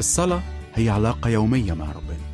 الصلاة هي علاقة يومية مع ربنا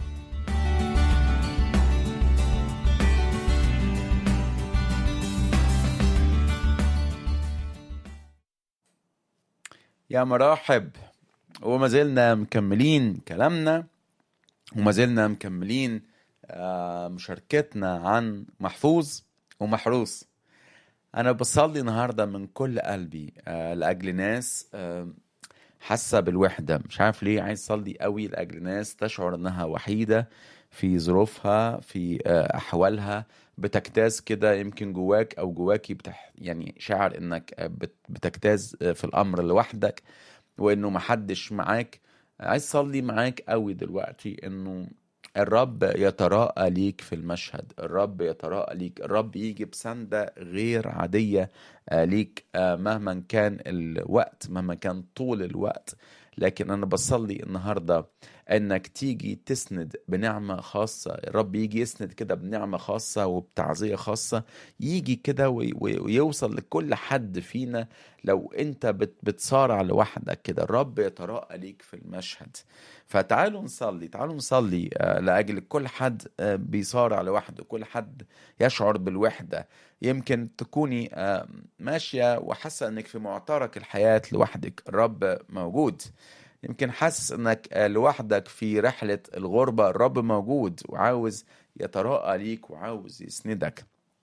يا مراحب وما زلنا مكملين كلامنا وما زلنا مكملين آه، مشاركتنا عن محفوظ ومحروس أنا بصلي النهاردة من كل قلبي آه، لأجل ناس آه، حاسة بالوحدة مش عارف ليه عايز أصلي قوي لأجل ناس تشعر إنها وحيدة في ظروفها في آه، أحوالها بتجتاز كده يمكن جواك أو جواكي بتح يعني شعر إنك آه، بت- بتجتاز آه، في الأمر لوحدك وإنه محدش معاك عايز أصلي معاك قوي دلوقتي إنه الرب يتراءى ليك في المشهد الرب يتراءى ليك الرب يجي بسندة غير عادية آه، ليك آه، مهما كان الوقت مهما كان طول الوقت لكن أنا بصلي النهاردة إنك تيجي تسند بنعمة خاصة الرب يجي يسند كده بنعمة خاصة وبتعزية خاصة يجي كده وي- وي- ويوصل لكل حد فينا لو أنت بت- بتصارع لوحدك كده الرب يتراءى ليك في المشهد فتعالوا نصلي تعالوا نصلي آه، لأجل كل حد آه، بيصارع لوحده كل حد يشعر بالوحدة يمكن تكوني آه، ماشية وحاسة انك في معترك الحياة لوحدك الرب موجود يمكن حاسس انك آه، لوحدك في رحلة الغربة الرب موجود وعاوز يتراءى ليك وعاوز يسندك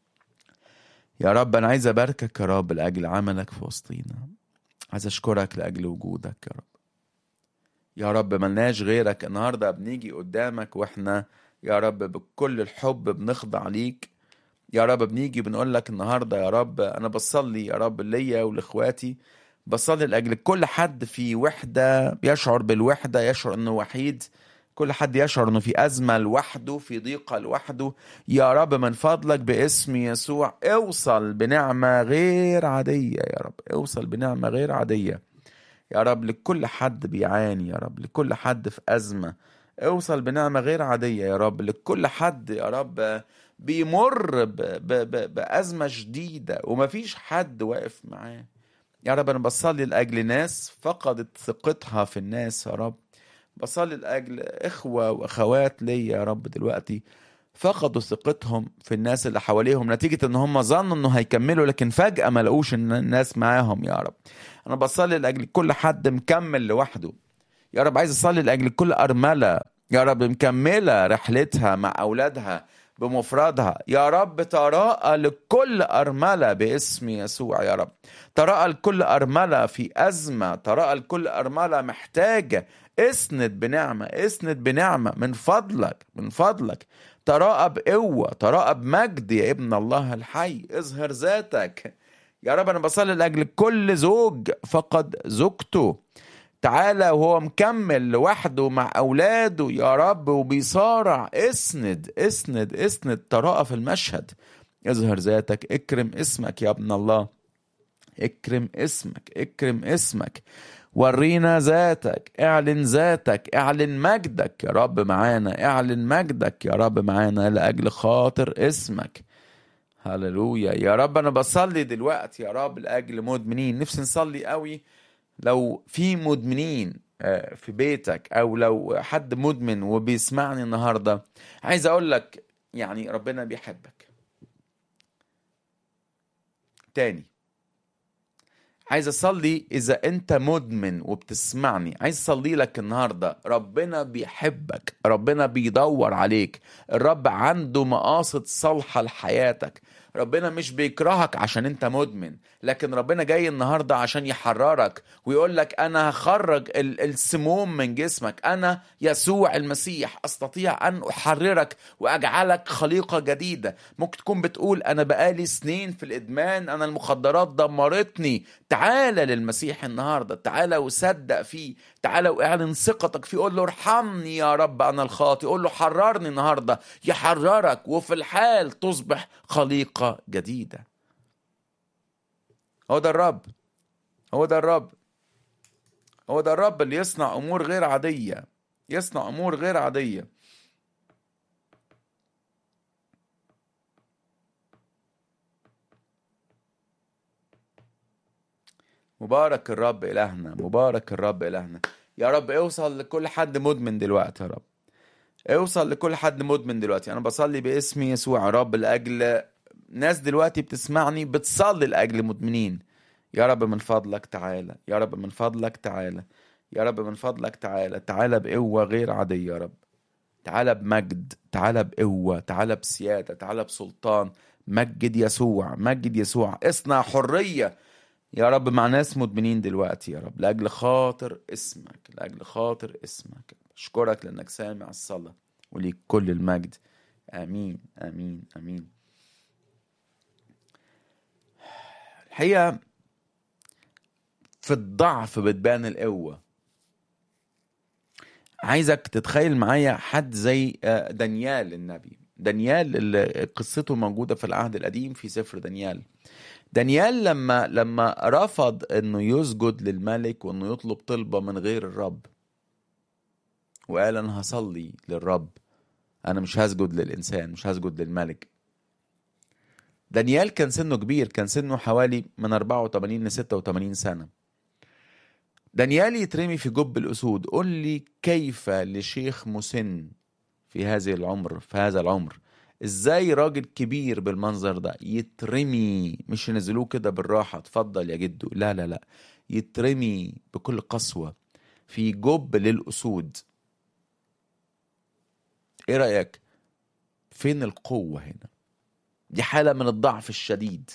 يا رب انا عايز اباركك يا رب لاجل عملك في وسطينا عايز اشكرك لاجل وجودك يا رب يا رب ملناش غيرك النهارده بنيجي قدامك واحنا يا رب بكل الحب بنخضع ليك يا رب بنيجي بنقول لك النهارده يا رب انا بصلي يا رب ليا ولاخواتي بصلي لاجل كل حد في وحده يشعر بالوحده يشعر انه وحيد كل حد يشعر انه في ازمه لوحده في ضيقه لوحده يا رب من فضلك باسم يسوع اوصل بنعمه غير عاديه يا رب اوصل بنعمه غير عاديه يا رب لكل حد بيعاني يا رب لكل حد في أزمة اوصل بنعمة غير عادية يا رب لكل حد يا رب بيمر ب ب ب بأزمة شديدة ومفيش حد واقف معاه يا رب أنا بصلي لأجل ناس فقدت ثقتها في الناس يا رب بصلي لأجل إخوة وأخوات ليا يا رب دلوقتي فقدوا ثقتهم في الناس اللي حواليهم نتيجة ان هم ظنوا انه هيكملوا لكن فجأة ما لقوش ان الناس معاهم يا رب انا بصلي لاجل كل حد مكمل لوحده يا رب عايز اصلي لاجل كل ارمله يا رب مكمله رحلتها مع اولادها بمفردها يا رب تراءى لكل ارمله باسم يسوع يا رب تراءى لكل ارمله في ازمه تراءى لكل ارمله محتاجه اسند بنعمه اسند بنعمه من فضلك من فضلك تراءى بقوه تراءى بمجد يا ابن الله الحي اظهر ذاتك يا رب انا بصلي لاجل كل زوج فقد زوجته تعالى وهو مكمل لوحده مع اولاده يا رب وبيصارع اسند اسند اسند تراءى في المشهد اظهر ذاتك اكرم اسمك يا ابن الله اكرم اسمك اكرم اسمك ورينا ذاتك اعلن ذاتك اعلن مجدك يا رب معانا اعلن مجدك يا رب معانا لاجل خاطر اسمك هللويا يا رب انا بصلي دلوقتي يا رب لاجل مدمنين نفسي نصلي قوي لو في مدمنين آه، في بيتك او لو حد مدمن وبيسمعني النهارده عايز اقول لك يعني ربنا بيحبك تاني عايز اصلي اذا انت مدمن وبتسمعني عايز اصلي لك النهارده ربنا بيحبك ربنا بيدور عليك الرب عنده مقاصد صالحه لحياتك ربنا مش بيكرهك عشان انت مدمن لكن ربنا جاي النهارده عشان يحررك ويقول لك انا هخرج ال- السموم من جسمك انا يسوع المسيح استطيع ان احررك واجعلك خليقه جديده ممكن تكون بتقول انا بقالي سنين في الادمان انا المخدرات دمرتني تعالى للمسيح النهارده تعالى وصدق فيه تعالى واعلن ثقتك فيه قول له ارحمني يا رب انا الخاطئ قول له حررني النهارده يحررك وفي الحال تصبح خليقه جديده هو ده الرب هو ده الرب هو ده الرب اللي يصنع امور غير عاديه يصنع امور غير عاديه مبارك الرب إلهنا مبارك الرب إلهنا يا رب اوصل لكل حد مدمن دلوقتي يا رب اوصل لكل حد مدمن دلوقتي انا بصلي باسم يسوع يا رب لاجل ناس دلوقتي بتسمعني بتصلي لاجل مدمنين يا رب من فضلك تعالى يا رب من فضلك تعالى يا رب من فضلك تعالى تعالى بقوة غير عادية يا رب تعالى بمجد تعالى بقوة تعالى بسيادة تعالى بسلطان مجد يسوع مجد يسوع اصنع حرية يا رب مع ناس مدمنين دلوقتي يا رب لأجل خاطر اسمك لأجل خاطر اسمك أشكرك لأنك سامع الصلاة وليك كل المجد آمين آمين آمين الحقيقة في الضعف بتبان القوة عايزك تتخيل معايا حد زي آه، دانيال النبي دانيال اللي قصته موجودة في العهد القديم في سفر دانيال دانيال لما لما رفض انه يسجد للملك وانه يطلب طلبة من غير الرب وقال انا هصلي للرب انا مش هسجد للانسان مش هسجد للملك دانيال كان سنه كبير كان سنه حوالي من 84 ل 86 سنة دانيال يترمي في جب الأسود قل لي كيف لشيخ مسن في هذه العمر في هذا العمر ازاي راجل كبير بالمنظر ده يترمي مش ينزلوه كده بالراحة اتفضل يا جدو لا لا لا يترمي بكل قسوة في جب للأسود ايه رأيك فين القوة هنا دي حالة من الضعف الشديد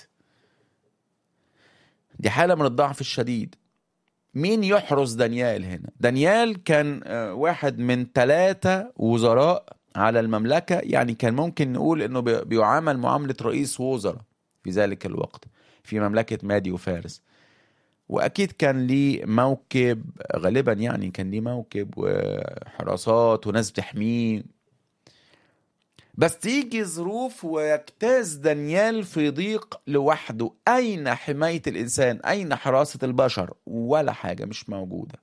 دي حالة من الضعف الشديد مين يحرس دانيال هنا دانيال كان آه، واحد من ثلاثة وزراء على المملكة يعني كان ممكن نقول انه بي- بيعامل معاملة رئيس وزراء في ذلك الوقت في مملكة مادي وفارس واكيد كان ليه موكب غالبا يعني كان ليه موكب وحراسات وناس بتحميه بس تيجي ظروف ويجتاز دانيال في ضيق لوحده أين حماية الإنسان أين حراسة البشر ولا حاجة مش موجودة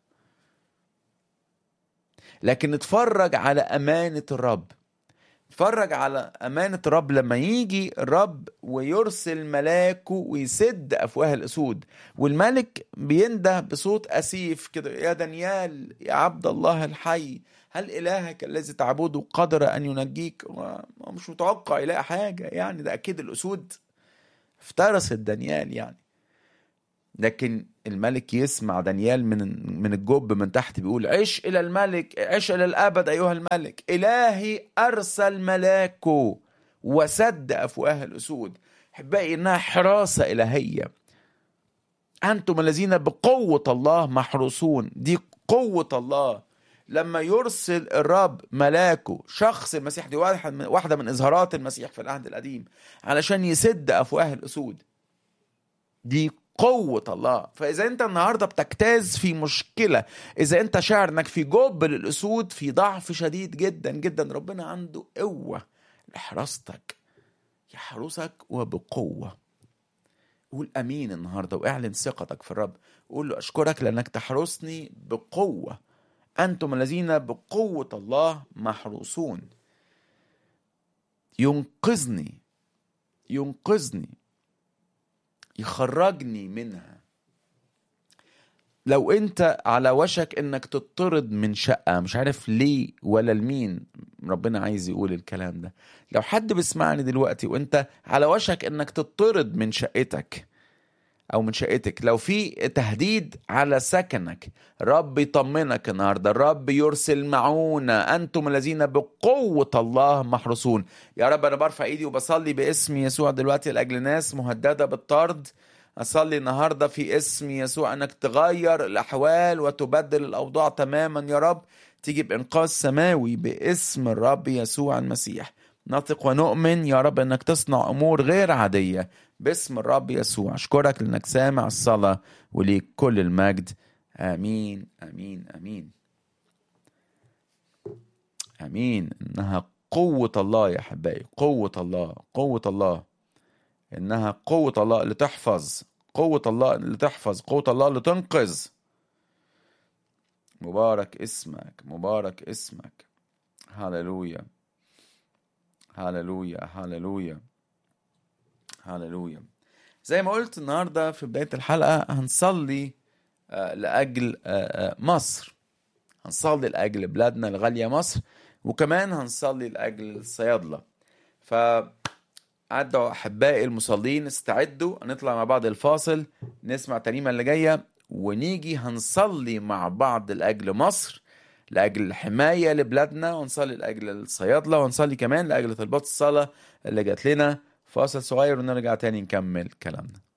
لكن اتفرج على أمانة الرب اتفرج على أمانة الرب لما يجي الرب ويرسل ملاكه ويسد أفواه الأسود والملك بينده بصوت أسيف كده يا دانيال يا عبد الله الحي هل إلهك الذي تعبده قدر أن ينجيك هو هو مش متوقع يلاقي حاجة يعني ده أكيد الأسود افترست دانيال يعني لكن الملك يسمع دانيال من من الجب من تحت بيقول عش إلى الملك عش إلى الأبد أيها الملك إلهي أرسل ملاكه وسد أفواه الأسود أحبائي إنها حراسة إلهية أنتم الذين بقوة الله محروسون دي قوة الله لما يرسل الرب ملاكه شخص المسيح دي واحد من واحدة من إظهارات المسيح في العهد القديم علشان يسد أفواه الأسود دي قوة الله فإذا أنت النهاردة بتجتاز في مشكلة إذا أنت شاعر أنك في جب للأسود في ضعف شديد جدا جدا ربنا عنده قوة لحراستك يحرسك وبقوة قول أمين النهاردة واعلن ثقتك في الرب قول له أشكرك لأنك تحرسني بقوة أنتم الذين بقوة الله محروسون ينقذني ينقذني يخرجني منها لو انت على وشك انك تطرد من شقة مش عارف ليه ولا لمين ربنا عايز يقول الكلام ده لو حد بيسمعني دلوقتي وانت على وشك انك تطرد من شقتك او من شقتك لو في تهديد على سكنك رب يطمنك النهارده الرب يرسل معونة انتم الذين بقوة الله محروسون يا رب انا برفع ايدي وبصلي باسم يسوع دلوقتي لاجل ناس مهددة بالطرد اصلي النهارده في اسم يسوع انك تغير الاحوال وتبدل الاوضاع تماما يا رب تيجي بانقاذ سماوي باسم الرب يسوع المسيح نثق ونؤمن يا رب انك تصنع امور غير عاديه باسم الرب يسوع اشكرك لانك سامع الصلاه وليك كل المجد امين امين امين امين انها قوه الله يا احبائي قوه الله قوه الله انها قوه الله اللي تحفظ قوه الله اللي تحفظ قوه الله اللي تنقذ مبارك اسمك مبارك اسمك هللويا هللويا هللويا هللويا زي ما قلت النهارده في بدايه الحلقه هنصلي آه، لاجل آه، آه، مصر هنصلي لأجل بلادنا الغالية مصر وكمان هنصلي لأجل الصيادلة ف أدعو أحبائي المصلين استعدوا نطلع مع بعض الفاصل نسمع الترنيمة اللي جاية ونيجي هنصلي مع بعض لأجل مصر لأجل الحماية لبلادنا ونصلي لأجل الصيادلة ونصلي كمان لأجل طلبات الصلاة اللي جات لنا فاصل صغير ونرجع تاني نكمل كلامنا